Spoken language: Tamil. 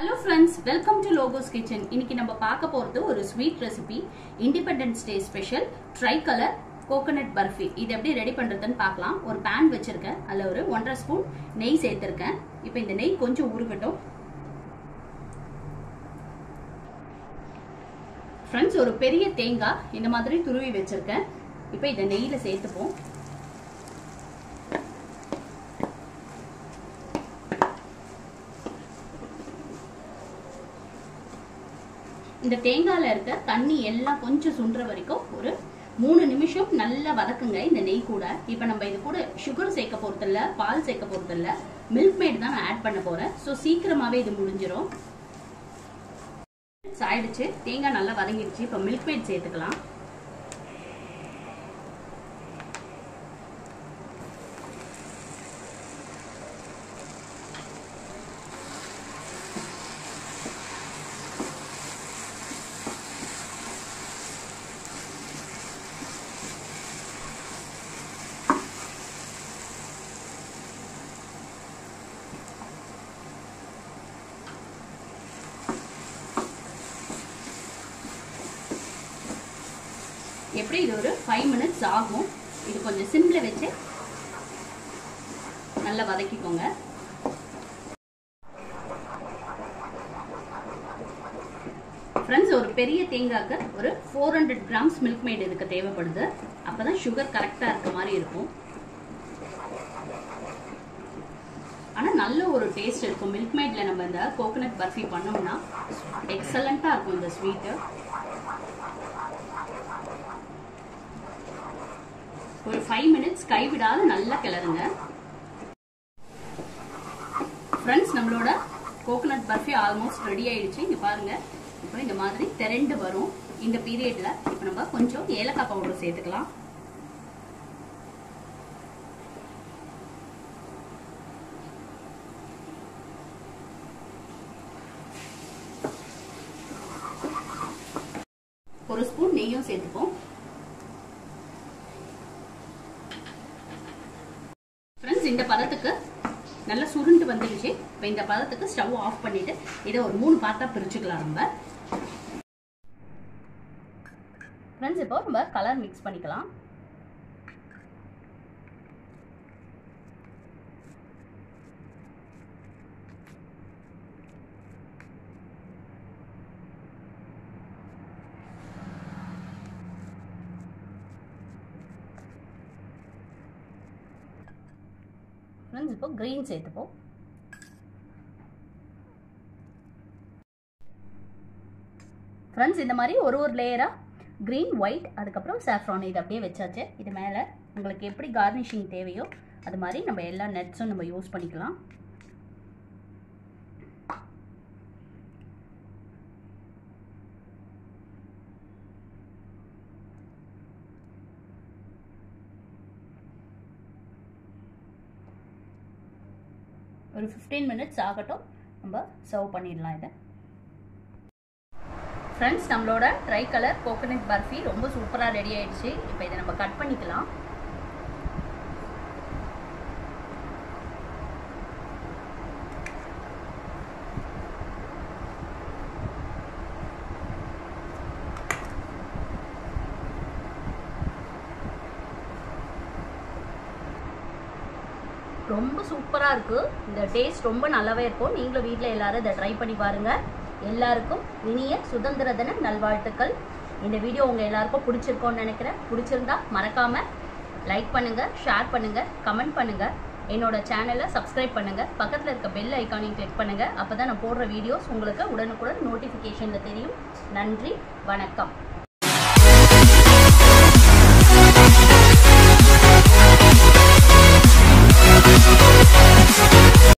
hello friends welcome to logos kitchen இன்னைக்கு நம்ம பார்க்க போகிறது ஒரு sweet recipe independence day special try colour coconut barfi இது எப்படி ரெடி பண்ணுறதுன்னு பார்க்கலாம் ஒரு பேன் வச்சுருக்கேன் அதில் ஒரு ஒன்றரை ஸ்பூன் நெய் சேர்த்துருக்கேன் இப்போ இந்த நெய் கொஞ்சம் உருகட்டும் ஃப்ரெண்ட்ஸ் ஒரு பெரிய தேங்காய் இந்த மாதிரி துருவி வச்சுருக்கேன் இப்போ இதை நெய்யில் சேர்த்துப்போம் இந்த தேங்காயில் இருக்க தண்ணி எல்லாம் கொஞ்சம் சுண்டுற வரைக்கும் ஒரு மூணு நிமிஷம் நல்லா வதக்குங்க இந்த நெய் கூட இப்போ நம்ம இது கூட சுகர் சேர்க்க போகிறதில்ல பால் சேர்க்க போகிறதில்ல மில்க் மேட் தான் நான் ஆட் பண்ண போகிறேன் ஸோ சீக்கிரமாகவே இது முடிஞ்சிடும் ஆயிடுச்சு தேங்காய் நல்லா வதங்கிடுச்சு இப்போ மில்க் மேட் சேர்த்துக்கலாம் எப்படி இது ஒரு ஃபைவ் மினிட்ஸ் ஆகும் இது கொஞ்சம் சிம்மில் வச்சு நல்லா வதக்கிக்கோங்க ஃப்ரெண்ட்ஸ் ஒரு பெரிய தேங்காய்க்கு ஒரு four hundred grams Milkmaid இதுக்கு தேவைப்படுது அப்போ தான் சுகர் கரெக்டாக இருக்க மாதிரி இருக்கும் ஆனால் நல்ல ஒரு டேஸ்ட் இருக்கும் மில்க் மேட்ல நம்ம இந்த கோகனட் பர்ஃபி பண்ணோம்னா எக்ஸலண்ட்டாக இருக்கும் இந்த ஸ்வீட்டு ஒரு ஃபைவ் மினிட்ஸ் கைவிடாத நல்லா கிளறுங்க ஃப்ரெண்ட்ஸ் நம்மளோட கோகனட் பர்ஃபி ஆல்மோஸ்ட் ரெடி ஆயிடுச்சு இங்க பாருங்க இப்போ இந்த மாதிரி திரண்டு வரும் இந்த பீரியட்ல இப்போ நம்ம கொஞ்சம் ஏலக்காய் பவுடர் சேர்த்துக்கலாம் ஒரு ஸ்பூன் நெய்யும் சேர்த்துப்போம் ஃப்ரெண்ட்ஸ் இந்த பதத்துக்கு நல்லா சுருண்டு வந்துடுச்சு இப்போ இந்த பதத்துக்கு ஸ்டவ் ஆஃப் பண்ணிட்டு இதை ஒரு மூணு பார்த்தா பிரிச்சுக்கலாம் நம்ம ஃப்ரெண்ட்ஸ் இப்போ நம்ம கலர் மிக்ஸ் பண்ணிக்கலாம் ஃப்ரெண்ட்ஸ் இப்போ க்ரீன் சேர்த்துப்போம் ஃப்ரெண்ட்ஸ் இந்த மாதிரி ஒரு ஒரு லேயராக க்ரீன் ஒயிட் அதுக்கப்புறம் சாஃப்ரான் இது அப்படியே வச்சாச்சு இது மேலே உங்களுக்கு எப்படி கார்னிஷிங் தேவையோ அது மாதிரி நம்ம எல்லா நட்ஸும் நம்ம யூஸ் பண்ணிக்கலாம் ஒரு ஃபிஃப்டீன் மினிட்ஸ் ஆகட்டும் நம்ம சர்வ் பண்ணிடலாம் இதை ஃப்ரெண்ட்ஸ் நம்மளோட ட்ரை கலர் கோகனட் பர்ஃபி ரொம்ப சூப்பராக ரெடி ஆயிடுச்சு இப்போ இதை நம்ம கட் பண்ணிக்கலாம் ரொம்ப சூப்பராக இருக்குது இந்த டேஸ்ட் ரொம்ப நல்லாவே இருக்கும் நீங்களும் வீட்டில் எல்லாரும் இதை ட்ரை பண்ணி பாருங்கள் எல்லாருக்கும் இனிய சுதந்திர தின நல்வாழ்த்துக்கள் இந்த வீடியோ உங்கள் எல்லாருக்கும் பிடிச்சிருக்கோன்னு நினைக்கிறேன் பிடிச்சிருந்தா மறக்காமல் லைக் பண்ணுங்கள் ஷேர் பண்ணுங்கள் கமெண்ட் பண்ணுங்கள் என்னோட சேனலை சப்ஸ்கிரைப் பண்ணுங்கள் பக்கத்தில் இருக்க பெல் ஐக்கானையும் கிளிக் பண்ணுங்கள் அப்போ தான் நான் போடுற வீடியோஸ் உங்களுக்கு உடனுக்குடன் நோட்டிஃபிகேஷனில் தெரியும் நன்றி வணக்கம்